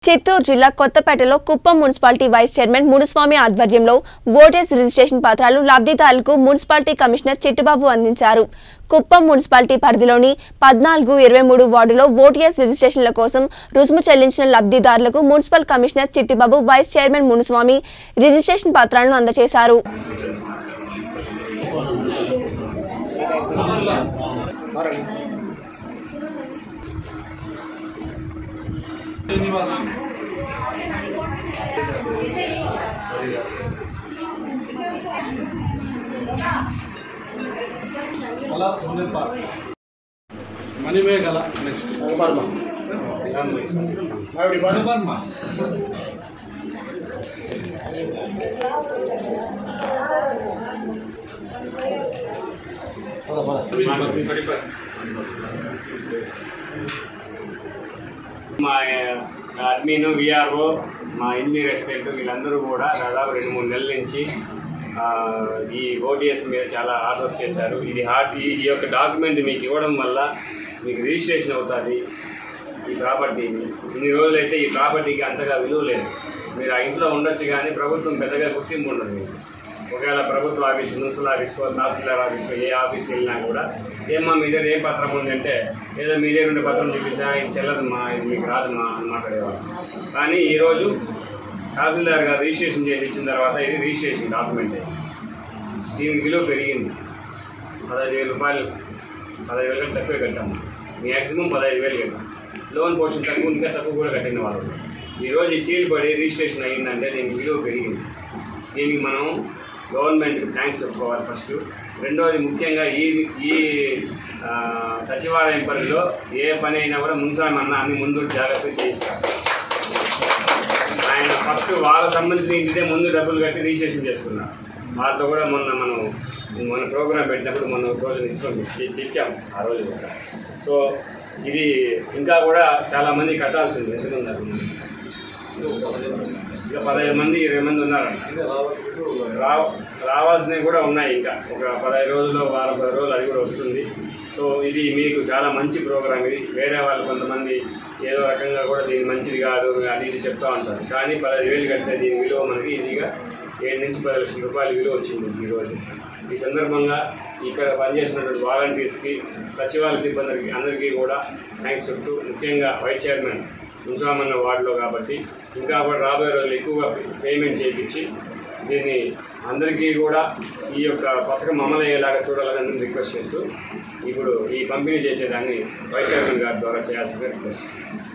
చిత్తూరు జిల్లా కొత్తపేటలో Kuppam municipality vice chairman Munuswamy ఆధ్వర్యంలో ఓటర్స్ రిజిస్ట్రేషన్ పత్రాలు లబ్ధిదారులకు మున్సిపాలిటీ కమిషనర్ చిట్టుబాబు అందించారు కుప్పం మున్సిపాలిటీ పరిధిలోని పద్నాలుగు ఇరవై మూడు వార్డులో ఓటీఎస్ రిజిస్ట్రేషన్ల కోసం రుసుము చెల్లించిన లబ్ధిదారులకు municipal commissioner Chittibabu vice chairman Munuswamy registration పత్రాలను అందజేశారు అలా ఉన్నప్ప మణిమేఘల నెక్స్ట్ వర్మ ఆవిడ వర్మ మణివర్మ మా అడ్మిన్ విఆర్ఓ మా ఇంజనీర్ అసిస్టెంట్ వీళ్ళందరూ కూడా దాదాపు రెండు మూడు నెలల నుంచి ఆ, ఈ ఓటీఎస్ మీద చాలా హార్డ్ వర్క్ చేశారు ఇది హార్డ్ ఈ ఈ యొక్క డాక్యుమెంట్ మీకు ఇవ్వడం వల్ల మీకు రిజిస్ట్రేషన్ అవుతుంది ఈ ప్రాపర్టీ ఇన్ని రోజులైతే ఈ ప్రాపర్టీకి అంతగా విలువ లేదు మీరు ఆ ఇంట్లో ఉండొచ్చు కానీ ప్రభుత్వం పెద్దగా గుర్తింపు ఉండదు మీకు ఒకవేళ ప్రభుత్వ ఆఫీస్ మున్సిపల్ ఆఫీస్కో తహసీల్దార్ ఆఫీస్కో ఏ ఆఫీస్కి వెళ్ళినా కూడా ఏమా మీ దగ్గర ఏ పత్రం ఉందంటే ఏదో మీ దగ్గర ఉండే పత్రం చూపిస్తా ఇది చెల్లదు మా ఇది మీకు రాదు మా అని మాట్లాడేవాళ్ళు కానీ ఈరోజు తహసీల్దార్ గారు రిజిస్ట్రేషన్ చేసి ఇచ్చిన తర్వాత ఇది రిజిస్ట్రేషన్ డాక్యుమెంట్ దీనికి విలువ పెరిగింది పదహైదు వేల రూపాయలు పదహైదు వేలు కంటే తక్కువే కట్టాము మ్యాక్సిమం పదహైదు వేలు కట్టాం లోన్ పోర్షన్ తక్కువ ఇంకా తక్కువ కూడా కట్టిన వాళ్ళు ఈరోజు ఈ సీల్ పడి రిజిస్ట్రేషన్ అయ్యిందంటే దీనికి విలువ పెరిగింది దీనికి మనం గవర్నమెంట్కి థ్యాంక్స్ చెప్పుకోవాలి ఫస్ట్ రెండోది ముఖ్యంగా ఈ ఈ ఆ, సచివాలయం పరిధిలో ఏ పని అయినా కూడా మున్సామి అన్న అన్ని ముందు జాగ్రత్తగా చేయిస్తారు ఆయన ఫస్ట్ వాళ్ళ సంబంధించిన ఇంటిదే ముందు డబ్బులు కట్టి రిజిస్ట్రేషన్ చేసుకున్నారు వాళ్ళతో కూడా మొన్న మనం మన ప్రోగ్రామ్ పెట్టినప్పుడు మొన్న ఒక రోజు ఇచ్చుకొని ఇచ్చాం ఆ రోజు కూడా సో ఇది ఇంకా కూడా చాలా మంది కట్టాల్సింది ఎందుకు ఉన్నారు ఇంకా పదహైదు మంది ఇరవై మంది ఉన్నారంట రా రావాల్సినవి కూడా ఉన్నాయి ఇంకా ఒక పదహైదు రోజుల్లో వారం పది రోజులు అది కూడా వస్తుంది సో ఇది మీకు చాలా మంచి ప్రోగ్రామ్ ఇది వేరే వాళ్ళు కొంతమంది ఏదో రకంగా కూడా దీని మంచిది కాదు అది ఇది చెప్తా ఉంటారు కానీ పదహైదు వేలు కడితే దీని విలువ మనకి ఈజీగా ఏడు నుంచి పది లక్షల రూపాయల విలువ వచ్చింది ఈరోజు ఈ సందర్భంగా ఇక్కడ పనిచేసినటువంటి వాలంటీర్స్కి సచివాలయ సిబ్బందికి అందరికీ కూడా థ్యాంక్స్ చెప్తూ ముఖ్యంగా వైస్ చైర్మన్ మున్సామన్న వార్డులో కాబట్టి ఇంకా కూడా రాబోయే రోజులు ఎక్కువగా పేమెంట్ చేయించి దీన్ని అందరికీ కూడా ఈ యొక్క పథకం అమలు అయ్యేలాగా చూడాలని రిక్వెస్ట్ చేస్తూ ఇప్పుడు ఈ పంపిణీ చేసేదాన్ని వైస్ చైర్మన్ గారి ద్వారా చేయాల్సిందిగా రిక్వెస్ట్ చేస్తాను